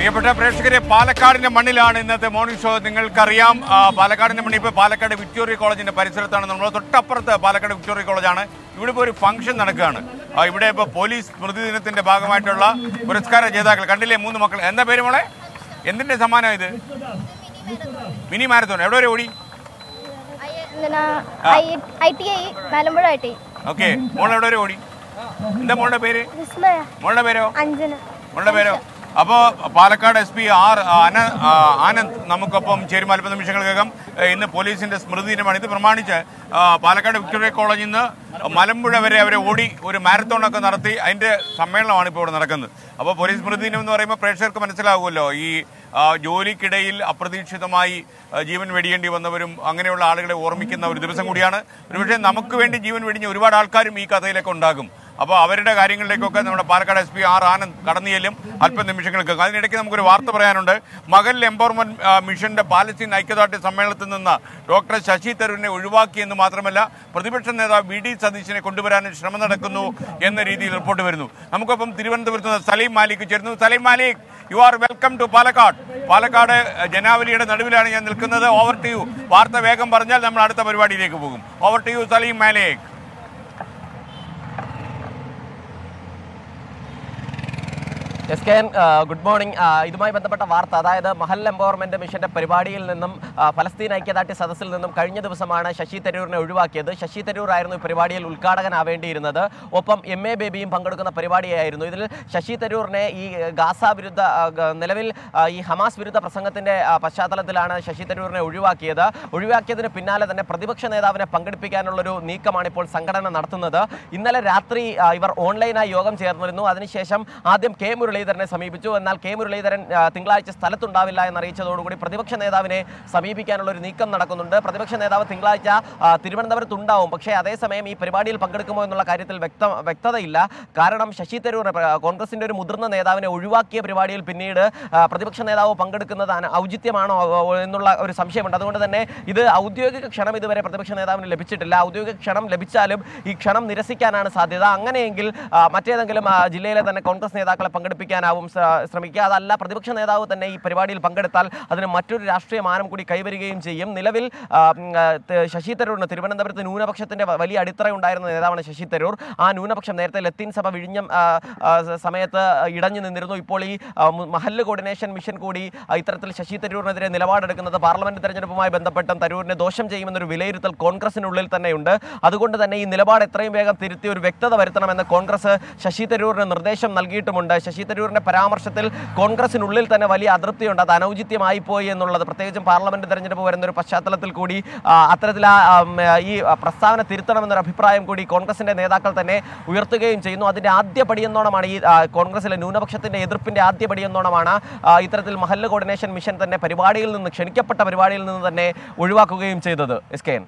പ്രിയപ്പെട്ട പ്രേക്ഷകരെ പാലക്കാടിന്റെ മണ്ണിലാണ് ഇന്നത്തെ മോർണിംഗ് ഷോ നിങ്ങൾക്കറിയാം ആ, പാലക്കാടിന്റെ മണ്ണിൽ ഇപ്പോൾ പാലക്കാട് വിക്ടോറിയ കോളേജിന്റെ പരിസരത്താണ് നമ്മൾ തൊട്ടപ്പുറത്ത് പാലക്കാട് വിക്ടോറിയ കോളേജാണ് ഇവിടെ ഇപ്പോൾ ഒരു ഫംഗ്ഷൻ നടക്കുകയാണ് ആ, ഇവിടെ ഇപ്പോൾ പോലീസ് സ്മൃതി ദിനത്തിന്റെ ഭാഗമായിട്ടുള്ള പുരസ്കാര ജേതാക്കൾ കണ്ടില്ലേ മൂന്ന് മക്കൾ എന്താ പേര് മോളെ എന്തിന്റെ സമ്മാനം ഇത് മിനി മാരത്തോൺ എവിടെ വരെ ഓടി I T I Malampuzha I T okay മോൾ എവിടെ വരെ ഓടി എന്താ മോളുടെ പേര് വിസ്മയ മോളുടെ പേരോ അഞ്ജന മോളുടെ പേരോ അപ്പോൾ പാലക്കാട് എസ് പി ആർ ആന ആ, ആനന്ദ് നമുക്കൊപ്പം ചേരും അല്പ നിമിഷങ്ങൾക്കകം ഏ, ഇന്ന് പോലീസിന്റെ സ്മൃതി ദിനമാണ് ഇത് പ്രമാണിച്ച് ആ, പാലക്കാട് വിക്ടോറിയ കോളേജിൽ നിന്ന് മലമ്പുഴ വരെ അവരെ ഓടി ഒരു മാരത്തോൺ ഒക്കെ നടത്തി അതിന്റെ സമ്മേളനമാണ് ഇപ്പോൾ ഇവിടെ നടക്കുന്നത് അപ്പോൾ പോലീസ് സ്മൃതി ദിനം എന്ന് പറയുമ്പോൾ പ്രേക്ഷകർക്ക് മനസ്സിലാകുമല്ലോ ഈ ആ, ജോലിക്കിടയിൽ അപ്രതീക്ഷിതമായി ആ, ജീവൻ വെടിയേണ്ടി വന്നവരും അങ്ങനെയുള്ള ആളുകളെ ഓർമ്മിക്കുന്ന ഒരു ദിവസം കൂടിയാണ് ഒരുപക്ഷെ നമുക്ക് വേണ്ടി ജീവൻ വെടിഞ്ഞ ഒരുപാട് ആൾക്കാരും ഈ കഥയിലൊക്കെ ഉണ്ടാകും അപ്പോൾ അവരുടെ കാര്യങ്ങളിലേക്കൊക്കെ നമ്മുടെ Palakkad S P R Anand കടന്നു ചെല്ലും അല്പ നിമിഷങ്ങൾക്ക് അതിനിടയ്ക്ക് നമുക്കൊരു വാർത്ത പറയാനുണ്ട് മകൽ എംപവർമെന്റ് ആ, മിഷന്റെ പാലസ്തീൻ ഐക്യദാർഢ്യ സമ്മേളനത്തിൽ നിന്ന് ഡോക്ടർ ശശി തരൂരിനെ ഒഴിവാക്കിയെന്ന് മാത്രമല്ല പ്രതിപക്ഷ നേതാവ് വി ഡി സതീശിനെ കൊണ്ടുവരാനും ശ്രമം നടക്കുന്നു എന്ന രീതിയിൽ റിപ്പോർട്ട് വരുന്നു നമുക്കൊപ്പം തിരുവനന്തപുരത്ത് നിന്ന് സലീം മാലിക് ചേരുന്നു Saleem Malik you are welcome to Palakkad Palakkad അഹ്, ജനാവലിയുടെ നടുവിലാണ് ഞാൻ നിൽക്കുന്നത് ഓവർ ടു യു വാർത്ത വേഗം പറഞ്ഞാൽ നമ്മൾ അടുത്ത പരിപാടിയിലേക്ക് പോകും over to you Saleem Malik S K N good morning ആ, ഇതുമായി ബന്ധപ്പെട്ട വാർത്ത അതായത് മഹൽ എംപവർമെന്റ് മിഷന്റെ പരിപാടിയിൽ നിന്നും ആ, ഫലസ്തീൻ ഐക്യദാർഢ്യ സദസ്സിൽ നിന്നും കഴിഞ്ഞ ദിവസമാണ് ശശി തരൂരിനെ ഒഴിവാക്കിയത് ശശി തരൂർ ആയിരുന്നു ഈ പരിപാടിയിൽ ഉദ്ഘാടകനാവേണ്ടിയിരുന്നത് ഒപ്പം എം എ ബേബിയും പങ്കെടുക്കുന്ന പരിപാടിയായിരുന്നു ഇതിൽ ശശി തരൂറിനെ ഈ ഗാസ വിരുദ്ധ ആ, ഗ- നിലവിൽ ആ, ഈ ഹമാസ് വിരുദ്ധ പ്രസംഗത്തിന്റെ ആ, പശ്ചാത്തലത്തിലാണ് ശശി തരൂരിനെ ഒഴിവാക്കിയത് ഒഴിവാക്കിയതിന് പിന്നാലെ തന്നെ പ്രതിപക്ഷ നേതാവിനെ പങ്കെടുപ്പിക്കാനുള്ളൊരു നീക്കമാണ് ഇപ്പോൾ സംഘടന നടത്തുന്നത് ഇന്നലെ രാത്രി ആ, ഇവർ ഓൺലൈനായി യോഗം ചേർന്നിരുന്നു അതിനുശേഷം ആദ്യം കെ മുരളീധരനെ സമീപിച്ചു എന്നാൽ കെ മുരളീധരൻ ആ, തിങ്കളാഴ്ച സ്ഥലത്തുണ്ടാവില്ല എന്നറിയിച്ചതോടുകൂടി പ്രതിപക്ഷ നേതാവിനെ സമീപിക്കാനുള്ള ഒരു നീക്കം നടക്കുന്നുണ്ട് പ്രതിപക്ഷ നേതാവ് തിങ്കളാഴ്ച ആ, തിരുവനന്തപുരത്ത് ഉണ്ടാവും പക്ഷേ അതേസമയം ഈ പരിപാടിയിൽ പങ്കെടുക്കുമോ എന്നുള്ള കാര്യത്തിൽ വ്യക്ത വ്യക്തതയില്ല കാരണം ശശി തരൂർ ആ, കോൺഗ്രസിന്റെ ഒരു മുതിർന്ന നേതാവിനെ ഒഴിവാക്കിയ പരിപാടിയിൽ പിന്നീട് ആ, പ്രതിപക്ഷ നേതാവ് പങ്കെടുക്കുന്നത് അന- ഔചിത്യമാണോ ആ, എന്നുള്ള ഒരു സംശയമുണ്ട് അതുകൊണ്ട് തന്നെ ഇത് ഔദ്യോഗിക ക്ഷണം ഇതുവരെ പ്രതിപക്ഷ നേതാവിന് ലഭിച്ചിട്ടില്ല ഔദ്യോഗിക ക്ഷണം ലഭിച്ചാലും ഈ ക്ഷണം നിരസിക്കാനാണ് സാധ്യത അങ്ങനെയെങ്കിൽ ആ, മറ്റേതെങ്കിലും ആ, ജില്ലയിലെ തന്നെ കോൺഗ്രസ് നേതാക്കളെ പങ്കെടുപ്പിക്കാനാവും സ- ശ്രമിക്കുക അതല്ല പ്രതിപക്ഷ നേതാവ് തന്നെ ഈ പരിപാടിയിൽ പങ്കെടുത്താൽ അതിന് മറ്റൊരു രാഷ്ട്രീയ മാനം കൂടി കൈവരികയും ചെയ്യും നിലവിൽ ആ, ഉം, ആ, ത- ശശി തരൂരിന് തിരുവനന്തപുരത്ത് ന്യൂനപക്ഷത്തിന്റെ വ- വലിയ അടിത്തറ ഉണ്ടായിരുന്ന നേതാവാണ് ശശി തരൂർ ആ ന്യൂനപക്ഷം നേരത്തെ ലത്തീൻ സഭ വിഴിഞ്ഞം ആ, ആ, സ- സമയത്ത് ഇടഞ്ഞു നിന്നിരുന്നു ഇപ്പോൾ ഈ ആ, മു- മഹല്ല് കോർഡിനേഷൻ മിഷൻ കൂടി ആ, ഇത്തരത്തിൽ ശശി തരൂരിനെതിരെ നിലപാടെടുക്കുന്നത് പാർലമെന്റ് തെരഞ്ഞെടുപ്പുമായി ബന്ധപ്പെട്ടും തരൂരിനെ ദോഷം ചെയ്യുമെന്നൊരു വിലയിരുത്തൽ കോൺഗ്രസിനുള്ളിൽ തന്നെയുണ്ട് അതുകൊണ്ട് തന്നെ ഈ നിലപാട് എത്രയും വേഗം തിരുത്തി ഒരു വ്യക്തത വരുത്തണമെന്ന് കോൺഗ്രസ് ശശി തരൂരിന് നിർദ്ദേശം നൽകിയിട്ടുമുണ്ട് ശശി തരൂരിന്റെ പരാമർശത്തിൽ കോൺഗ്രസിനുള്ളിൽ തന്നെ വലിയ അതൃപ്തിയുണ്ട് അത് അനൗചിത്യമായി പോയി എന്നുള്ളത് പ്രത്യേകിച്ചും പാർലമെന്റ് തെരഞ്ഞെടുപ്പ് വരുന്ന ഒരു പശ്ചാത്തലത്തിൽ കൂടി ആ, അത്തരത്തിൽ ആ ആം, ഈ പ്രസ്താവന തിരുത്തണമെന്നൊരു അഭിപ്രായം കൂടി കോൺഗ്രസിന്റെ നേതാക്കൾ തന്നെ ഉയർത്തുകയും ചെയ്യുന്നു അതിന്റെ ആദ്യ പടിയെന്നോണമാണ് ഈ ആ, കോൺഗ്രസിലെ ന്യൂനപക്ഷത്തിന്റെ എതിർപ്പിന്റെ ആദ്യ പടിയെന്നോണമാണ് ആ, ഇത്തരത്തിൽ മഹല്ല് കോർഡിനേഷൻ മിഷൻ തന്നെ പരിപാടിയിൽ നിന്ന് ക്ഷണിക്കപ്പെട്ട പരിപാടിയിൽ നിന്ന് തന്നെ ഒഴിവാക്കുകയും ചെയ്തത് S K N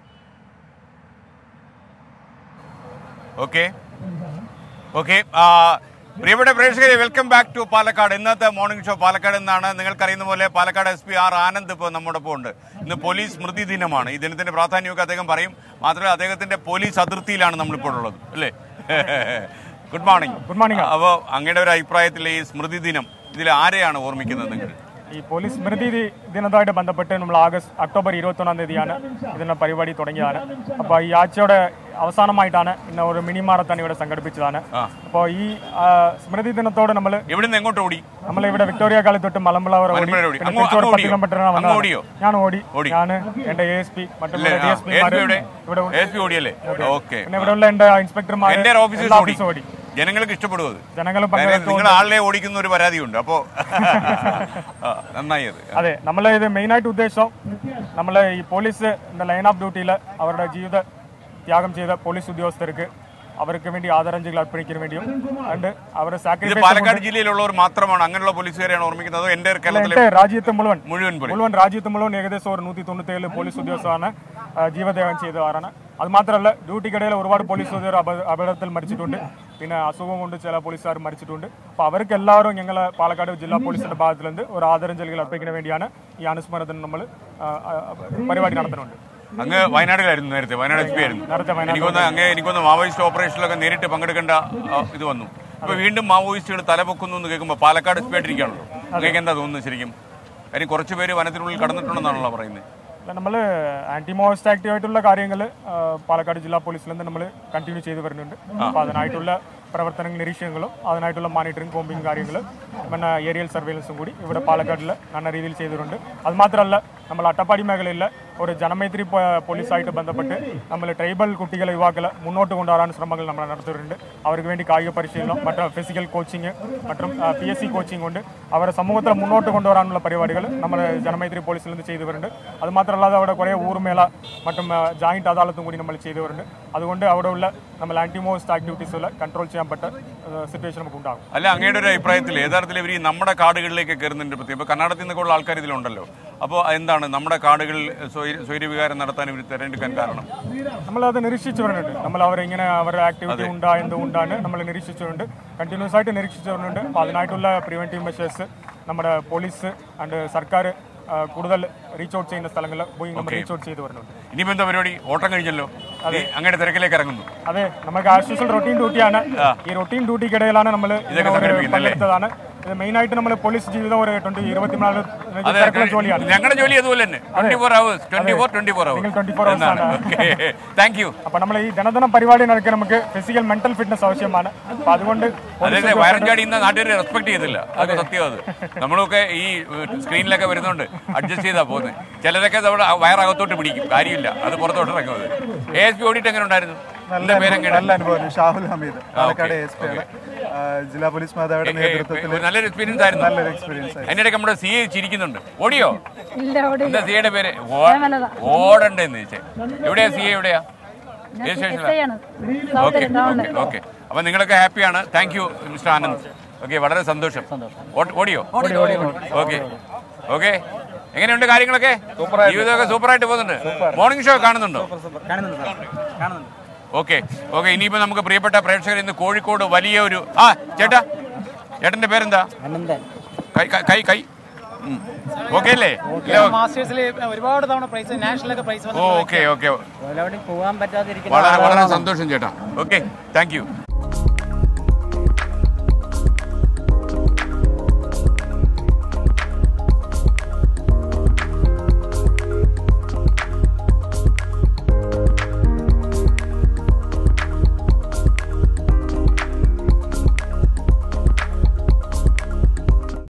okay okay പ്രിയപ്പെട്ട പ്രേക്ഷകരെ വെൽക്കം ബാക്ക് ടു പാലക്കാട് ഇന്നത്തെ മോർണിംഗ് ഷോ പാലക്കാട് എന്നാണ് നിങ്ങൾക്കറിയുന്ന പോലെ Palakkad S P R Anand ഇപ്പോൾ നമ്മോടൊപ്പം ഉണ്ട് ഇന്ന് പോലീസ് സ്മൃതി ദിനമാണ് ഈ ദിനത്തിന്റെ പ്രാധാന്യമൊക്കെ അദ്ദേഹം പറയും മാത്രമല്ല അദ്ദേഹത്തിന്റെ പോലീസ് അതിർത്തിയിലാണ് നമ്മളിപ്പോൾ ഉള്ളത് അല്ലേ ഗുഡ് മോർണിംഗ് ഗുഡ് മോർണിംഗ് അപ്പോൾ അങ്ങയുടെ ഒരു അഭിപ്രായത്തിൽ ഈ സ്മൃതി ദിനം ഇതിൽ ആരെയാണ് ഓർമ്മിക്കുന്നത് നിങ്ങൾ ഈ പോലീസ് സ്മൃതി ദി- ദിനവുമായിട്ട് ബന്ധപ്പെട്ട് നമ്മൾ ആഗസ്റ്റ് ഒക്ടോബർ ഇരുപത്തൊന്നാം തീയതിയാണ് ഇതിന്റെ പരിപാടി തുടങ്ങിയതാണ് അപ്പോൾ ഈ ആഴ്ചയുടെ അവസാനമായിട്ടാണ് ഇന്ന് ഒരു മിനി മാറത്താൻ ഇവിടെ സംഘടിപ്പിച്ചതാണ് ആ. അപ്പോൾ ഈ ആ, സ്മൃതി ദിനത്തോട് നമ്മൾ എവിടുന്ന് എങ്ങോട്ട് ഓടി നമ്മൾ ഇവിടെ വിക്ടോറിയ കാലി തൊട്ട് മലമ്പുഴ വരെ ഓടി മലമ്പുഴ ഓടി. പിന്നെ അങ്ങോ- തിരിച്ച് ഒരു അങ്ങ് പത്ത് ഓടിയോ? കിലോമീറ്ററിനാണ് അങ്ങ് വന്നത് ഓടിയോ? ഞാൻ ഓടി ഓടി. ഞാൻ എന്റെ എ എസ് പി മറ്റുള്ള ഡി എസ് പി ഇവിടെ ഇവിടെ ഉണ്ട്. എസ് പി ഓടിയല്ലേ ഓക്കെ പിന്നെ ഇവിടെ ഉള്ള എന്റെ ഇൻസ്പെക്ടർമാർ എന്റെ ഓഫീസിൽ എല്ലാ ഓടി ഓഫീസും ഓടി ജനങ്ങൾക്ക് ഇഷ്ടപ്പെടും അത് ജനങ്ങളും കാര്യം പങ്കെടുത്തു നിങ്ങൾ ആളിനെ ഓടിക്കുന്ന ഒരു പരാതിയുണ്ട് അപ്പോ ആ, നന്നായി അത് അതെ നമ്മൾ ഇത് മെയിനായിട്ട് ഉദ്ദേശം നമ്മൾ ഈ പോലീസ് ലൈൻ ഓഫ് ഡ്യൂട്ടിയിൽ അവരുടെ ജീവിത ത്യാഗം ചെയ്ത പോലീസ് ഉദ്യോഗസ്ഥർക്ക് അവർക്ക് വേണ്ടി ആദരാഞ്ജലികൾ അർപ്പിക്കുന്നതിന് വേണ്ടിയും അതുകൊണ്ട് അവരുടെ ഇത് സാക്രിഫൈസ് പാലക്കാട് ജില്ലയിലുള്ളവർ മാത്രമാണ് അങ്ങനെയുള്ള പോലീസുകാരെയാണ് ഓർമ്മിക്കുന്നത് അതോ എന്റെ കേരളത്തിലെ എന്റെ രാജ്യത്ത് മുഴുവൻ മുഴുവൻ പോലീസ് മുഴുവൻ രാജ്യത്ത് മുഴുവൻ ഏകദേശം ഒരു നൂറ്റി തൊണ്ണൂറ്റേഴ് പോലീസ് ഉദ്യോഗസ്ഥരാണ് ആ, ജീവത്യാഗം ചെയ്തവരാണ് അത് മാത്രമല്ല ഡ്യൂട്ടിക്കിടയിൽ ഒരുപാട് പോലീസ് ഉദ്യോഗർ അപ- അപകടത്തിൽ മരിച്ചിട്ടുണ്ട് പിന്നെ അസുഖം കൊണ്ട് ചില പോലീസുകാർ മരിച്ചിട്ടുണ്ട് അപ്പോൾ അവർക്ക് എല്ലാവരും ഞങ്ങൾ പാലക്കാട് ജില്ലാ പോലീസിന്റെ ഭാഗത്തിൽ നിന്ന് ഒരു ആദരാഞ്ജലികൾ അർപ്പിക്കുന്നതിന് വേണ്ടിയാണ് ഈ അനുസ്മരണത്തിന് നമ്മൾ പരിപാടി നടത്തുന്നുണ്ട് അങ്ങ് വയനാട്ടിലായിരുന്നു നേരത്തെ വയനാട് എസ് പി ആയിരുന്നു നേരത്തെ വയനാട് എനിക്കൊന്ന് അങ്ങ് എനിക്കൊന്ന് മാവോയിസ്റ്റ് ഓപ്പറേഷനിലൊക്കെ നേരിട്ട് പങ്കെടുക്കേണ്ട ആ, ഇത് വന്നു ഇപ്പൊ വീണ്ടും മാവോയിസ്റ്റുകൾ തലപൊക്കുന്നു എന്ന് കേൾക്കുമ്പോൾ പാലക്കാട് എസ് പി ആയിട്ടിരിക്കുകയാണല്ലോ നിങ്ങൾക്ക് എന്താ തോന്നുന്നത് ശരിക്കും കാര്യം കുറച്ച് പേര് വനത്തിനുള്ളിൽ കടന്നിട്ടുണ്ടെന്നാണല്ലോ പറയുന്നത് നമ്മൾ ആന്റി മോസ്റ്റ് ആക്റ്റീവ് ആയിട്ടുള്ള കാര്യങ്ങൾ പാലക്കാട് ജില്ലാ പോലീസിൽ നിന്ന് നമ്മൾ കണ്ടിന്യൂ ചെയ്തു വരുന്നുണ്ട് അപ്പോൾ അതിനായിട്ടുള്ള പ്രവർത്തന നിരീക്ഷണങ്ങളും അതിനായിട്ടുള്ള മോണിറ്ററിംഗ് കോമ്പിങ് കാര്യങ്ങൾ പിന്നെ ഏരിയൽ സർവൈലൻസും കൂടി ഇവിടെ പാലക്കാടിൽ നല്ല രീതിയിൽ ചെയ്തിട്ടുണ്ട് അത് മാത്രമല്ല നമ്മൾ അട്ടപ്പാടി മേഖലയിൽ ഒരു ജനമൈത്രി പോ- പോലീസായിട്ട് ബന്ധപ്പെട്ട് നമ്മൾ ട്രൈബൽ കുട്ടികളെ യുവാക്കളെ മുന്നോട്ട് കൊണ്ടുവരാൻ ശ്രമങ്ങൾ നമ്മൾ നടത്തുന്നുണ്ട് അവർക്ക് വേണ്ടി കായിക പരിശീലനം മറ്റു ഫിസിക്കൽ കോച്ചിങ് மற்றும் പി എസ് സി കോച്ചിങ് കൊണ്ട് അവരെ സമൂഹത്തിൽ മുന്നോട്ട് കൊണ്ടുവരാനുള്ള പരിപാടികൾ നമ്മൾ ജനമൈത്രി പോലീസിൽ നിന്ന് ചെയ്തു വരുന്നുണ്ട് അത് മാത്രമല്ലാതെ അവിടെ കുറേ ഊർമേള മറ്റും ജോയിന്റ് അദാലത്തും കൂടി നമ്മൾ ചെയ്തു വരുന്നുണ്ട് അതുകൊണ്ട് അവിടെ ഉള്ള നമ്മൾ ആന്റിമോസ്റ്റ് ആക്ടിവിറ്റീസുകൾ കൺട്രോൾ ചെയ്യാൻ പറ്റ സിറ്റുവേഷൻ നമുക്ക് ഉണ്ടാകും അല്ല അങ്ങയുടെ ഒരു അഭിപ്രായത്തിൽ യഥാർത്ഥത്തിൽ ഇവർ ഈ നമ്മുടെ കാടുകളിലേക്ക് കയറുന്നുണ്ട് പ്രത്യേകം ഇപ്പോൾ കർണാടകത്തിൽ നിന്നൊക്കെ ഉള്ള ആൾക്കാർ ഇതിലുണ്ടല്ലോ അപ്പോൾ എന്താണ് നമ്മുടെ കാടുകളിൽ സ്വൈര- സ്വൈരവികാരം നടത്താൻ ഇവർ തിരഞ്ഞെടുക്കാൻ കാരണം നമ്മളത് നിരീക്ഷിച്ചു വരുന്നുണ്ട് നമ്മൾ അവരിങ്ങനെ അവരുടെ ആക്ടിവിറ്റി ഉണ്ടാ എന്തുകൊണ്ടാണ് നമ്മൾ നിരീക്ഷിച്ചുകൊണ്ട് കണ്ടിന്യൂസ് ആയിട്ട് നിരീക്ഷിച്ചു വരുന്നുണ്ട് അപ്പോൾ അതിനായിട്ടുള്ള പ്രിവെന്റീവ് മെഷേഴ്സ് നമ്മുടെ പോലീസ് ആൻഡ് സർക്കാർ ആ, കൂടുതൽ റീച്ച് ഔട്ട് ചെയ്യുന്ന സ്ഥലങ്ങളിൽ പോയി നമ്മൾ റീച്ച് ഔട്ട് ചെയ്തു വരുന്നുണ്ട് ഇനിയിപ്പോൾ എന്താ പരിപാടി ഓട്ടം കഴിഞ്ഞല്ലോ ഈ അങ്ങയുടെ തിരക്കിലേക്ക് ഇറങ്ങുന്നു അതെ നമുക്ക് ആസ് യൂഷ്വൽ റൊട്ടീൻ ഡ്യൂട്ടിയാണ് ഈ റൊട്ടീൻ ഡ്യൂട്ടിക്കിടയിലാണ് നമ്മൾ ഇതൊക്കെ സംഘടിപ്പിക്കുന്നത് അല്ലേ? പങ്കെടുത്തതാണ് ഇത് മെയിൻ ആയിട്ട് നമ്മൾ പോലീസ് ജീവിതം ഒരു ട്വന്റി ഇരുപത്തിനാല് അതെ തിരക്കുള്ള ജോലിയാണ് ഞങ്ങളുടെ ജോലി അതുപോലെ തന്നെ twenty four hours twenty four twenty four നിങ്ങൾ അവേഴ്സ് 24 hours ആണ്. താങ്ക് യു അപ്പൊ നമ്മൾ ഈ ജനദിന പരിപാടി നടക്കാൻ നമുക്ക് ഫിസിക്കൽ മെന്റൽ ഫിറ്റ്നസ് ആവശ്യമാണ് അപ്പൊ അതുകൊണ്ട് അതെ അതെ വയറും ചാടി ഇന്ന് നാട്ടുകാർ റെസ്പെക്ട് ചെയ്തില്ല അതൊക്കെ സത്യം അത് നമ്മളൊക്കെ ഈ സ്ക്രീനിലൊക്കെ വരുന്നുണ്ട് അഡ്ജസ്റ്റ് ചെയ്താ പോകുന്നത് ചിലരൊക്കെ നമ്മുടെ വയറകത്തോട്ട് പിടിക്കും കാര്യമില്ല അത് പുറത്തോട്ട് ഇറങ്ങുന്നത് എ എസ് പി ഓടിയിട്ട് എങ്ങനെ ഉണ്ടായിരുന്നു എന്റെ പേരെങ്ങനെ നല്ല അനുഭവം ഷാഹുൽ ഹമീദ് പാലക്കാട് എസ് പി ആണ് ആ, ജില്ലാ പോലീസ് മേധാവിയുടെ നേതൃത്വത്തിൽ ഒരു നല്ലൊരു എക്സ്പീരിയൻസ് ആയിരുന്നു നല്ലൊരു എക്സ്പീരിയൻസ് ആയിരുന്നു അതിനിടയ്ക്ക് നമ്മുടെ സി എ ചിരിക്കുന്നുണ്ട് ഓടിയോ ഇല്ല അവിടെ എന്താ സി എയുടെ പേര് ഓ- ഓടണ്ടെന്ന് ചോദിച്ചേ എവിടെയാ സി എ എവിടെയാ ഏത് സ്റ്റേഷനിലാ ഓക്കെ ഓക്കെ ഓക്കെ അപ്പൊ നിങ്ങളൊക്കെ ഹാപ്പിയാണ് thank you mister Anand okay വളരെ സന്തോഷം ഓ- ഓടിയോ ഓക്കെ ഓക്കെ എങ്ങനെയുണ്ട് കാര്യങ്ങളൊക്കെ ജീവിതമൊക്കെ സൂപ്പറായിട്ട് പോകുന്നുണ്ട് മോർണിംഗ് ഷോ കാണുന്നുണ്ടോ ഓക്കെ ഓക്കെ ഇനിയിപ്പോ നമുക്ക് പ്രിയപ്പെട്ട പ്രേക്ഷകർ ഇന്ന് കോഴിക്കോട് വലിയ ഒരു ആ ചേട്ടാ ചേട്ടന്റെ പേരെന്താ കൈ കൈ- കൈ കൈ ഓക്കെ അല്ലേ ഇല്ല, മാസ്റ്റേഴ്സിൽ ഒരുപാട് തവണ പ്രൈസ് നാഷണലൊക്കെ പ്രൈസ് ഓ ഓക്കെ ഓക്കെ പോകാൻ പറ്റാതിരിക്കുന്ന വളരെ വളരെ സന്തോഷം ചേട്ടാ ഓക്കെ താങ്ക് യു